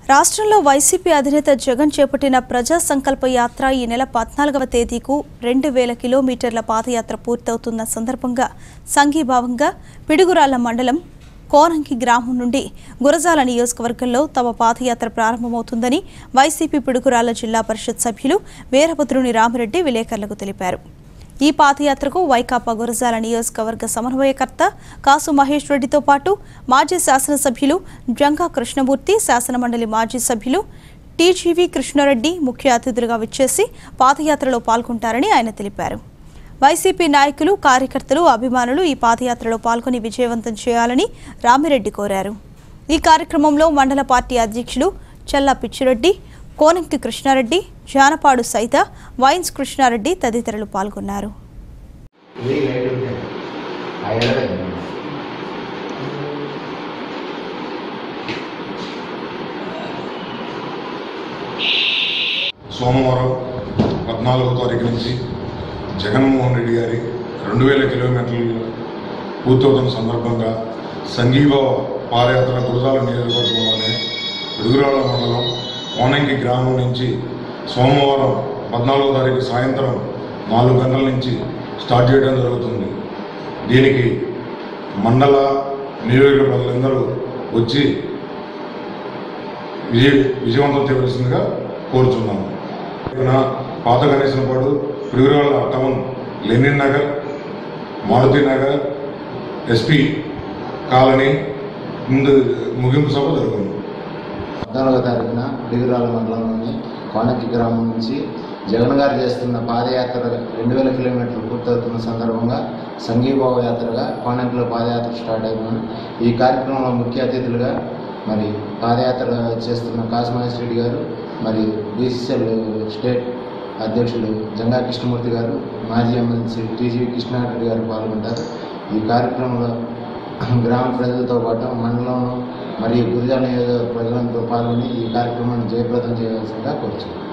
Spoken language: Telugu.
రాష్ట్రంలో వైసీపీ అధినేత జగన్ చేపట్టిన ప్రజా సంకల్ప యాత్ర ఈ నెల పద్నాలుగవ తేదీకు రెండు వేల కిలోమీటర్ల పాదయాత్ర పూర్తవుతున్న సందర్భంగా సంఘీభావంగా పిడుగురాళ్ల మండలం కోనంకి గ్రామం నుండి గురజాల నియోజకవర్గంలో తమ పాదయాత్ర ప్రారంభమవుతుందని వైసీపీ పిడుగురాళ్ల జిల్లా పరిషత్ సభ్యులు వీరభద్రుని రామిరెడ్డి విలేకరులకు తెలిపారు ఈ పాదయాత్రకు వైకాపా గురజాల నియోజకవర్గ సమన్వయకర్త కాసు మహేష్ రెడ్డితో పాటు మాజీ శాసనసభ్యులు జంగా కృష్ణమూర్తి శాసనమండలి మాజీ సభ్యులు టీజీవీ కృష్ణారెడ్డి ముఖ్య అతిథులుగా విచ్చేసి పాదయాత్రలో పాల్గొంటారని ఆయన తెలిపారు వైసీపీ నాయకులు కార్యకర్తలు అభిమానులు ఈ పాదయాత్రలో పాల్గొని విజయవంతం చేయాలని రామిరెడ్డి కోరారు ఈ కార్యక్రమంలో మండల పార్టీ అధ్యక్షులు చల్లా పిచ్చిరెడ్డి కోనంకి కృష్ణారెడ్డి జానపాడు సైత వైన్స్ కృష్ణారెడ్డి తదితరులు పాల్గొన్నారు ఇది లైట్ ఉంటాయి ఆ ఎడలేదు సోమవారం పద్నాలుగో తారీఖు నుంచి జగన్మోహన్ రెడ్డి గారి రెండు వేల కిలోమీటర్లు పూర్తవుతున్న సందర్భంగా సంఘీభావ పాదయాత్ర గురజాల నియోజకవర్గంలోనే విడుగురాళ్ళ మండలం కోనంకి గ్రామం నుంచి సోమవారం పద్నాలుగో తారీఖు సాయంత్రం నాలుగు గంటల నుంచి స్టార్ట్ చేయడం జరుగుతుంది దీనికి మండల నియోజక ప్రజలందరూ వచ్చి విజయ విజయవంతం చేయవలసిందిగా కోరుచున్నాము ఇక్కడ పాత Ganesanapadu Piduguralla town Lenin Nagar Maruti Nagar SP colony ముందు ముగింపు సభ జరుగుతుంది పద్నాలుగో తారీఖున డిగురాల మండలంలోని కోనకి గ్రామం నుంచి జగన్ గారు చేస్తున్న పాదయాత్ర రెండు వేల కిలోమీటర్లు పూర్తవుతున్న సందర్భంగా సంఘీభావ యాత్రగా కోనంకిలో పాదయాత్ర స్టార్ట్ అయినాను ఈ కార్యక్రమంలో ముఖ్య అతిథులుగా మరి పాదయాత్ర చేస్తున్న కాశమహేష్ రెడ్డి గారు మరి బీసీఎల్ స్టేట్ అధ్యక్షులు జంగా కృష్ణమూర్తి గారు మాజీ ఎమ్మెల్సీ టీజీవీ కృష్ణారెడ్డి గారు పాల్గొంటారు ఈ కార్యక్రమంలో గ్రామ ప్రజలతో పాటు మండలం మరియు గురిజాల నియోజకవర్గ ప్రజలతో పాల్గొని ఈ కార్యక్రమాన్ని జయప్రదం చేయవలసిందిగా కోరుచున్నాను